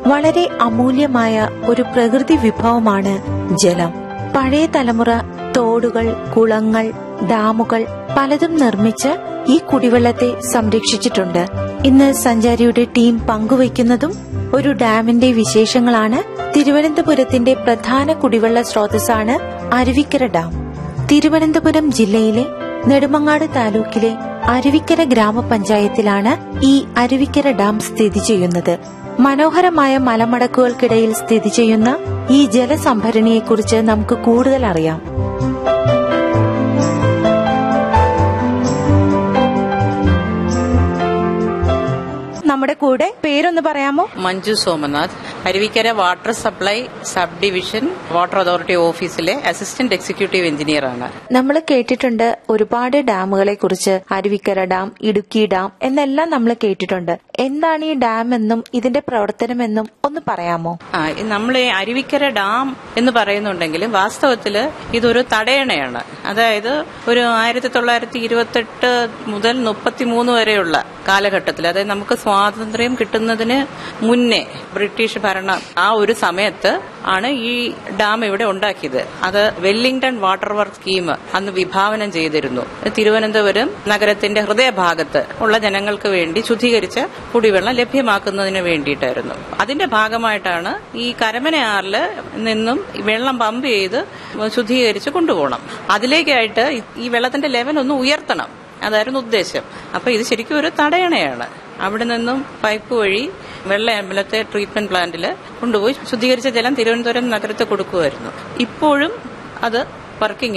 വളരെ അമൂല്യമായ ഒരു പ്രകൃതി വിഭവമാണ് ജലം പഴയ തലമുറ തോടുകൾ കുളങ്ങൾ ഡാമുകൾ പലതും നിർമ്മിച്ച് ഈ കുടിവെള്ളത്തെ സംരക്ഷിച്ചിട്ടുണ്ട് ഇന്ന് സഞ്ചാരിയുടെ ടീം പങ്കുവയ്ക്കുന്നതും ഒരു ഡാമിന്റെ വിശേഷങ്ങളാണ് തിരുവനന്തപുരത്തിന്റെ പ്രധാന കുടിവെള്ള സ്രോതസ്സാണ് അരുവിക്കര ഡാം തിരുവനന്തപുരം ജില്ലയിലെ നെടുമങ്ങാട് താലൂക്കിലെ അരുവിക്കര ഗ്രാമപഞ്ചായത്തിലാണ് ഈ അരുവിക്കര ഡാം സ്ഥിതി ചെയ്യുന്നത് മനോഹരമായ മലമടക്കുകൾക്കിടയിൽ സ്ഥിതി ചെയ്യുന്ന ഈ ജലസംഭരണിയെക്കുറിച്ച് നമുക്ക് കൂടുതൽ അറിയാം നമ്മുടെ കൂടെ പേരൊന്ന് പറയാമോ Manju Somanath Aruvikkara water supply sub division water authority ഓഫീസിലെ അസിസ്റ്റന്റ് എക്സിക്യൂട്ടീവ് എഞ്ചിനീയർ ആണ് നമ്മൾ കേട്ടിട്ടുണ്ട് ഒരുപാട് ഡാമുകളെ കുറിച്ച് അരുവിക്കര ഡാം ഇടുക്കി ഡാം എന്നെല്ലാം നമ്മൾ കേട്ടിട്ടുണ്ട് എന്താണ് ഈ ഡാം എന്നും ഇതിന്റെ പ്രവർത്തനമെന്നും ഒന്ന് പറയാമോ ആ നമ്മൾ അരുവിക്കര ഡാം എന്ന് പറയുന്നുണ്ടെങ്കിലും വാസ്തവത്തിൽ ഇതൊരു തടയണയാണ് അതായത് ഒരു ആയിരത്തി തൊള്ളായിരത്തി ഇരുപത്തെട്ട് മുതൽ മുപ്പത്തിമൂന്ന് വരെയുള്ള കാലഘട്ടത്തിൽ അതായത് നമുക്ക് സ്വാതന്ത്ര്യം കിട്ടുന്നതിന് മുന്നേ ബ്രിട്ടീഷ് ഭരണം ആ ഒരു സമയത്ത് ആണ് ഈ ഡാം ഇവിടെ ഉണ്ടാക്കിയത് അത് വെല്ലിംഗ്ടൺ വാട്ടർ വർക്ക് സ്കീം അന്ന് വിഭാവനം ചെയ്തിരുന്നു തിരുവനന്തപുരം നഗരത്തിന്റെ ഹൃദയഭാഗത്ത് ഉള്ള ജനങ്ങൾക്ക് വേണ്ടി ശുദ്ധീകരിച്ച കുടിവെള്ളം ലഭ്യമാക്കുന്നതിന് വേണ്ടിയിട്ടായിരുന്നു അതിന്റെ ഭാഗമായിട്ടാണ് ഈ കരമനയാറിൽ നിന്നും വെള്ളം പമ്പ് ചെയ്ത് ശുദ്ധീകരിച്ച് കൊണ്ടുപോകണം അതിലേക്കായിട്ട് ഈ വെള്ളത്തിന്റെ ലെവൽ ഒന്ന് ഉയർത്തണം അതായിരുന്നു ഉദ്ദേശം അപ്പൊ ഇത് ശരിക്കും ഒരു തടയണയാണ് അവിടെ നിന്നും പൈപ്പ് വഴി വെള്ള അമ്പലത്തെ ട്രീറ്റ്മെന്റ് പ്ലാന്റിൽ കൊണ്ടുപോയി ശുദ്ധീകരിച്ച ജലം തിരുവനന്തപുരം നഗരത്തിൽ കൊടുക്കുമായിരുന്നു ഇപ്പോഴും അത് വർക്കിംഗ്